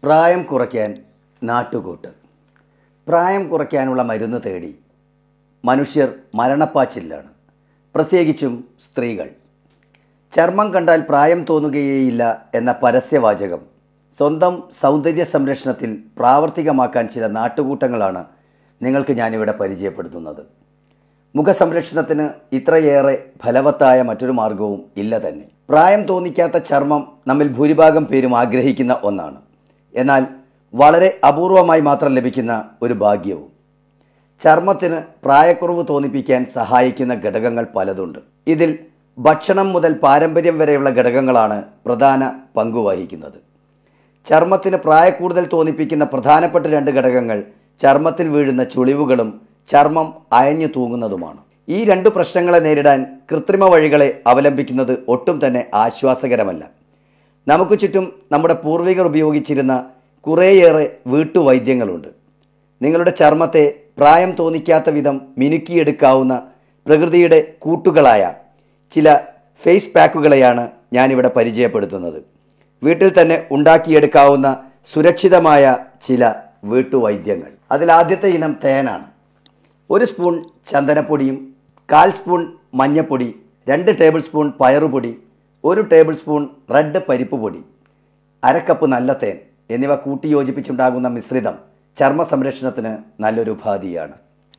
പ്രായം കുറയ്ക്കാൻ നാട്ടുകൂട്ട് പ്രായം കുറയ്ക്കാനുള്ള മരുന്ന് തേടി മനുഷ്യർ മരണപ്പാച്ചിലാണ് പ്രത്യേകിച്ചും സ്ത്രീകൾ ചർമ്മം കണ്ടാൽ പ്രായം തോന്നുകയേയില്ല എന്ന പരസ്യവാചകം സ്വന്തം സൗന്ദര്യ സംരക്ഷണത്തിൽ പ്രാവർത്തികമാക്കാൻ ചില നാട്ടുകൂട്ടങ്ങളാണ് നിങ്ങൾക്ക് ഞാനിവിടെ പരിചയപ്പെടുത്തുന്നത് മുഖസംരക്ഷണത്തിന് ഇത്രയേറെ ഫലവത്തായ മറ്റൊരു മാർഗവും ഇല്ല തന്നെ പ്രായം തോന്നിക്കാത്ത ചർമ്മം നമ്മിൽ ഭൂരിഭാഗം പേരും ആഗ്രഹിക്കുന്ന ഒന്നാണ് എന്നാൽ വളരെ അപൂർവമായി മാത്രം ലഭിക്കുന്ന ഒരു ഭാഗ്യവും ചർമ്മത്തിന് പ്രായക്കുറവ് തോന്നിപ്പിക്കാൻ സഹായിക്കുന്ന ഘടകങ്ങൾ പലതുണ്ട് ഇതിൽ ഭക്ഷണം മുതൽ പാരമ്പര്യം വരെയുള്ള ഘടകങ്ങളാണ് പ്രധാന പങ്കുവഹിക്കുന്നത് ചർമ്മത്തിന് പ്രായക്കൂടുതൽ തോന്നിപ്പിക്കുന്ന പ്രധാനപ്പെട്ട രണ്ട് ഘടകങ്ങൾ ചർമ്മത്തിൽ വീഴുന്ന ചുളിവുകളും ചർമ്മം അയഞ്ഞു തൂങ്ങുന്നതുമാണ് ഈ രണ്ട് പ്രശ്നങ്ങളെ നേരിടാൻ കൃത്രിമ വഴികളെ അവലംബിക്കുന്നത് ഒട്ടും തന്നെ ആശ്വാസകരമല്ല നമുക്ക് ചുറ്റും നമ്മുടെ പൂർവികർ ഉപയോഗിച്ചിരുന്ന കുറേയേറെ വീട്ടുവൈദ്യങ്ങളുണ്ട് നിങ്ങളുടെ ചർമ്മത്തെ പ്രായം തോന്നിക്കാത്ത വിധം മിനുക്കിയെടുക്കാവുന്ന പ്രകൃതിയുടെ കൂട്ടുകളായ ചില ഫേസ് പാക്കുകളെയാണ് ഞാനിവിടെ പരിചയപ്പെടുത്തുന്നത് വീട്ടിൽ തന്നെ ഉണ്ടാക്കിയെടുക്കാവുന്ന സുരക്ഷിതമായ ചില വീട്ടുവൈദ്യങ്ങൾ അതിൽ ആദ്യത്തെ ഇനം തേനാണ് ഒരു സ്പൂൺ ചന്ദനപ്പൊടിയും കാൽ സ്പൂൺ മഞ്ഞപ്പൊടി രണ്ട് ടേബിൾ സ്പൂൺ പയറുപൊടി ഒരു ടേബിൾ സ്പൂൺ റെഡ് പരിപ്പ് പൊടി അരക്കപ്പ് നല്ല തേൻ എന്നിവ കൂട്ടിയോജിപ്പിച്ചുണ്ടാകുന്ന മിശ്രിതം ചർമ്മ സംരക്ഷണത്തിന് നല്ലൊരു ഉപാധിയാണ്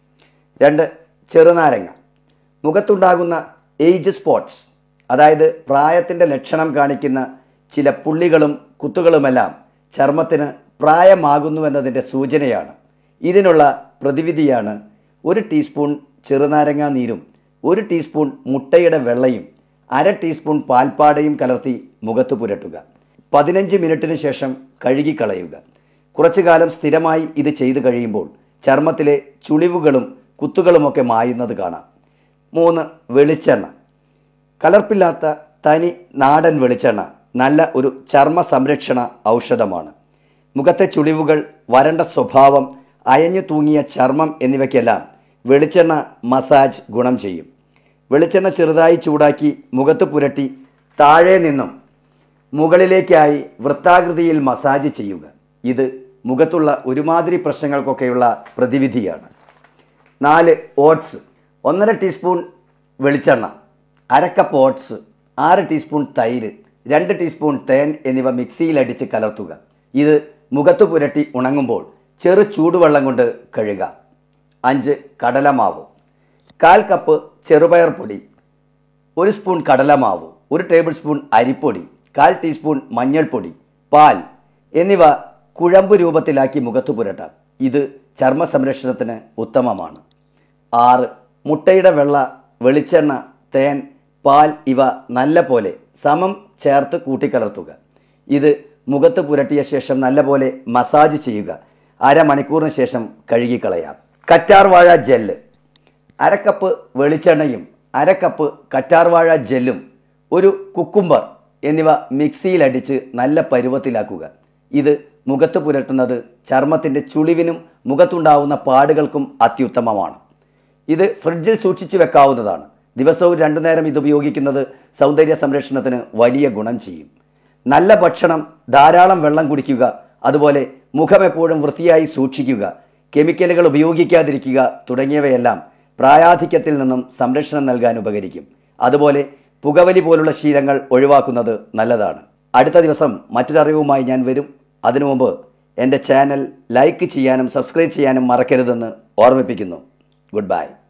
രണ്ട് ചെറുനാരങ്ങ മുഖത്തുണ്ടാകുന്ന ഏജ് സ്പോട്ട്സ് അതായത് പ്രായത്തിൻ്റെ ലക്ഷണം കാണിക്കുന്ന ചില പുള്ളികളും കുത്തുകളുമെല്ലാം ചർമ്മത്തിന് പ്രായമാകുന്നുവെന്നതിൻ്റെ സൂചനയാണ് ഇതിനുള്ള പ്രതിവിധിയാണ് ഒരു ടീസ്പൂൺ ചെറുനാരങ്ങാ നീരും ഒരു ടീസ്പൂൺ മുട്ടയുടെ വെള്ളയും അര ടീസ്പൂൺ പാൽപ്പാടയും കലർത്തി മുഖത്ത് പുരട്ടുക പതിനഞ്ച് മിനിറ്റിന് ശേഷം കഴുകിക്കളയുക കുറച്ചു കാലം സ്ഥിരമായി ഇത് ചെയ്തു കഴിയുമ്പോൾ ചർമ്മത്തിലെ ചുളിവുകളും കുത്തുകളുമൊക്കെ മായുന്നത് കാണാം മൂന്ന് വെളിച്ചെണ്ണ കലർപ്പില്ലാത്ത തനി നാടൻ വെളിച്ചെണ്ണ നല്ല ഒരു ചർമ്മ സംരക്ഷണ ഔഷധമാണ് മുഖത്തെ ചുളിവുകൾ വരണ്ട സ്വഭാവം അയഞ്ഞു തൂങ്ങിയ ചർമ്മം എന്നിവയ്ക്കെല്ലാം വെളിച്ചെണ്ണ മസാജ് ഗുണം ചെയ്യും വെളിച്ചെണ്ണ ചെറുതായി ചൂടാക്കി മുഖത്ത് പുരട്ടി താഴെ നിന്നും മുകളിലേക്കായി വൃത്താകൃതിയിൽ മസാജ് ചെയ്യുക ഇത് മുഖത്തുള്ള ഒരുമാതിരി പ്രശ്നങ്ങൾക്കൊക്കെയുള്ള പ്രതിവിധിയാണ് നാല് ഓട്സ് ഒന്നര ടീസ്പൂൺ വെളിച്ചെണ്ണ അര കപ്പ് ഓട്സ് ആറ് ടീസ്പൂൺ തൈര് രണ്ട് ടീസ്പൂൺ തേൻ എന്നിവ മിക്സിയിലടിച്ച് കലർത്തുക ഇത് മുഖത്ത് പുരട്ടി ഉണങ്ങുമ്പോൾ ചെറു ചൂടുവെള്ളം കൊണ്ട് കഴുകാം അഞ്ച് കടലമാവ് കാൽ കപ്പ് ചെറുപയർ പൊടി ഒരു സ്പൂൺ കടലമാവ് ഒരു ടേബിൾ സ്പൂൺ അരിപ്പൊടി കാൽ ടീസ്പൂൺ മഞ്ഞൾപ്പൊടി പാൽ എന്നിവ കുഴമ്പ് രൂപത്തിലാക്കി മുഖത്ത് പുരട്ടാം ഇത് ചർമ്മ സംരക്ഷണത്തിന് ഉത്തമമാണ് ആറ് മുട്ടയുടെ വെള്ള വെളിച്ചെണ്ണ തേൻ പാൽ ഇവ നല്ല പോലെ സമം ചേർത്ത് കൂട്ടിക്കലർത്തുക ഇത് മുഖത്ത് പുരട്ടിയ ശേഷം നല്ലപോലെ മസാജ് ചെയ്യുക അരമണിക്കൂറിന് ശേഷം കഴുകിക്കളയാം കറ്റാർവാഴ ജെല്ല് അരക്കപ്പ് വെളിച്ചെണ്ണയും അരക്കപ്പ് കറ്റാർവാഴ ജെല്ലും ഒരു കുക്കുംബർ എന്നിവ മിക്സിയിലടിച്ച് നല്ല പരുവത്തിലാക്കുക ഇത് മുഖത്ത് പുരട്ടുന്നത് ചർമ്മത്തിൻ്റെ ചുളിവിനും മുഖത്തുണ്ടാവുന്ന പാടുകൾക്കും അത്യുത്തമമാണ് ഇത് ഫ്രിഡ്ജിൽ സൂക്ഷിച്ചു വെക്കാവുന്നതാണ് ദിവസവും രണ്ടു നേരം ഇത് ഉപയോഗിക്കുന്നത് സൗന്ദര്യ സംരക്ഷണത്തിന് വലിയ ഗുണം ചെയ്യും നല്ല ഭക്ഷണം ധാരാളം വെള്ളം കുടിക്കുക അതുപോലെ മുഖം എപ്പോഴും വൃത്തിയായി സൂക്ഷിക്കുക കെമിക്കലുകൾ ഉപയോഗിക്കാതിരിക്കുക തുടങ്ങിയവയെല്ലാം പ്രായാധിക്യത്തിൽ നിന്നും സംരക്ഷണം നൽകാൻ ഉപകരിക്കും അതുപോലെ പുകവലി പോലുള്ള ശീലങ്ങൾ ഒഴിവാക്കുന്നത് നല്ലതാണ് അടുത്ത ദിവസം മറ്റൊരറിവുമായി ഞാൻ വരും അതിനു മുമ്പ് എൻ്റെ ചാനൽ ലൈക്ക് ചെയ്യാനും സബ്സ്ക്രൈബ് ചെയ്യാനും മറക്കരുതെന്ന് ഓർമ്മിപ്പിക്കുന്നു ഗുഡ് ബൈ